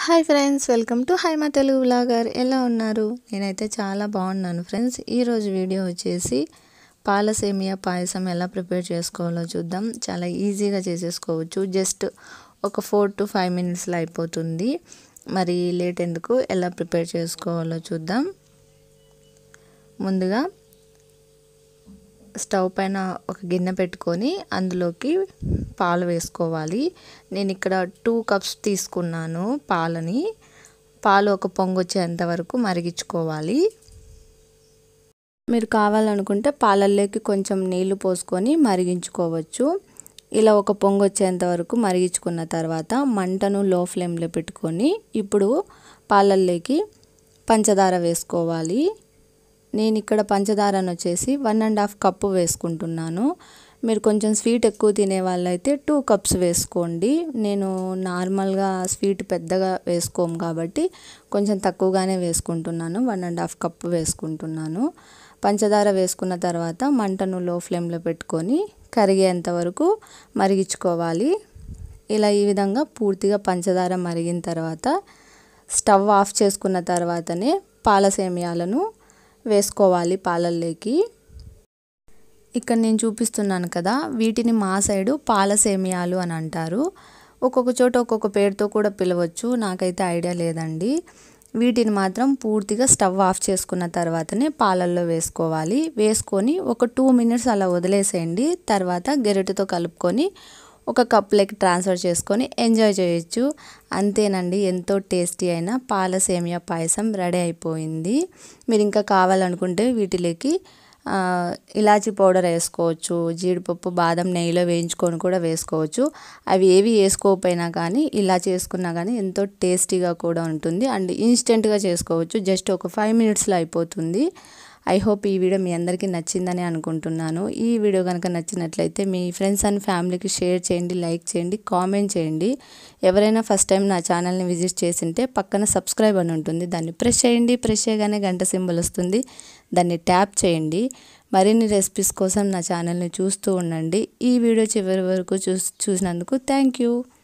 hi friends welcome to Haima Telugu blogger ఎలా ఉన్నారు నేనైతే చాలా బాగున్నాను ఫ్రెండ్స్ ఈరోజు వీడియో వచ్చేసి పాల సేమియా పాయసం ఎలా ప్రిపేర్ చేసుకోవాలో చూద్దాం చాలా ఈజీగా చేసేసుకోవచ్చు జస్ట్ ఒక ఫోర్ టు ఫైవ్ మినిట్స్లో అయిపోతుంది మరి లేట్ ఎందుకు ఎలా ప్రిపేర్ చేసుకోవాలో చూద్దాం ముందుగా స్టవ్ పైన ఒక గిన్నె పెట్టుకొని అందులోకి పాలు వేసుకోవాలి నేను ఇక్కడ టూ కప్స్ తీసుకున్నాను పాలని పాలు ఒక పొంగు వచ్చేంత వరకు మరిగించుకోవాలి మీరు కావాలనుకుంటే పాలల్లోకి కొంచెం నీళ్లు పోసుకొని మరిగించుకోవచ్చు ఇలా ఒక పొంగు వచ్చేంత వరకు మరిగించుకున్న తర్వాత మంటను లో ఫ్లేమ్లో పెట్టుకొని ఇప్పుడు పాలల్లోకి పంచదార వేసుకోవాలి నేను ఇక్కడ పంచదారను వచ్చేసి వన్ అండ్ హాఫ్ కప్పు వేసుకుంటున్నాను మీరు కొంచెం స్వీట్ ఎక్కువ తినే వాళ్ళైతే టూ కప్స్ వేసుకోండి నేను నార్మల్గా స్వీట్ పెద్దగా వేసుకోము కాబట్టి కొంచెం తక్కువగానే వేసుకుంటున్నాను వన్ అండ్ హాఫ్ కప్పు వేసుకుంటున్నాను పంచదార వేసుకున్న తర్వాత మంటను లో ఫ్లేమ్లో పెట్టుకొని కరిగేంత వరకు మరిగించుకోవాలి ఇలా ఈ విధంగా పూర్తిగా పంచదార మరిగిన తర్వాత స్టవ్ ఆఫ్ చేసుకున్న తర్వాతనే పాల సేమియాలను వేసుకోవాలి పాలల్లోకి ఇక్కడ నేను చూపిస్తున్నాను కదా వీటిని మా సైడు పాల సేమియాలు అని అంటారు ఒక్కొక్క చోట ఒక్కొక్క పేరుతో కూడా పిలవచ్చు నాకైతే ఐడియా లేదండి వీటిని మాత్రం పూర్తిగా స్టవ్ ఆఫ్ చేసుకున్న తర్వాతనే పాలల్లో వేసుకోవాలి వేసుకొని ఒక టూ మినిట్స్ అలా వదిలేసేయండి తర్వాత గెరటితో కలుపుకొని ఒక కప్లోకి ట్రాన్స్ఫర్ చేసుకొని ఎంజాయ్ చేయొచ్చు అంతేనండి ఎంతో టేస్టీ అయిన పాల సేమియా పాయసం రెడీ అయిపోయింది మీరు ఇంకా కావాలనుకుంటే వీటిలోకి ఇలాచీ పౌడర్ వేసుకోవచ్చు జీడిపప్పు బాదం నెయ్యిలో వేయించుకొని కూడా వేసుకోవచ్చు అవి ఏవి వేసుకోకపోయినా కానీ ఇలా చేసుకున్నా కానీ ఎంతో టేస్టీగా కూడా ఉంటుంది అండ్ ఇన్స్టెంట్గా చేసుకోవచ్చు జస్ట్ ఒక ఫైవ్ మినిట్స్లో అయిపోతుంది ఐ హోప్ ఈ వీడియో మీ అందరికీ నచ్చిందని అనుకుంటున్నాను ఈ వీడియో కనుక నచ్చినట్లయితే మీ ఫ్రెండ్స్ అండ్ ఫ్యామిలీకి షేర్ చేయండి లైక్ చేయండి కామెంట్ చేయండి ఎవరైనా ఫస్ట్ టైం నా ఛానల్ని విజిట్ చేసింటే పక్కన సబ్స్క్రైబ్ అని ఉంటుంది దాన్ని ప్రెస్ చేయండి ప్రెస్ చేయగానే గంట సింబల్ వస్తుంది దాన్ని ట్యాప్ చేయండి మరిన్ని రెసిపీస్ కోసం నా ఛానల్ని చూస్తూ ఉండండి ఈ వీడియో చివరి వరకు చూ చూసినందుకు థ్యాంక్ యూ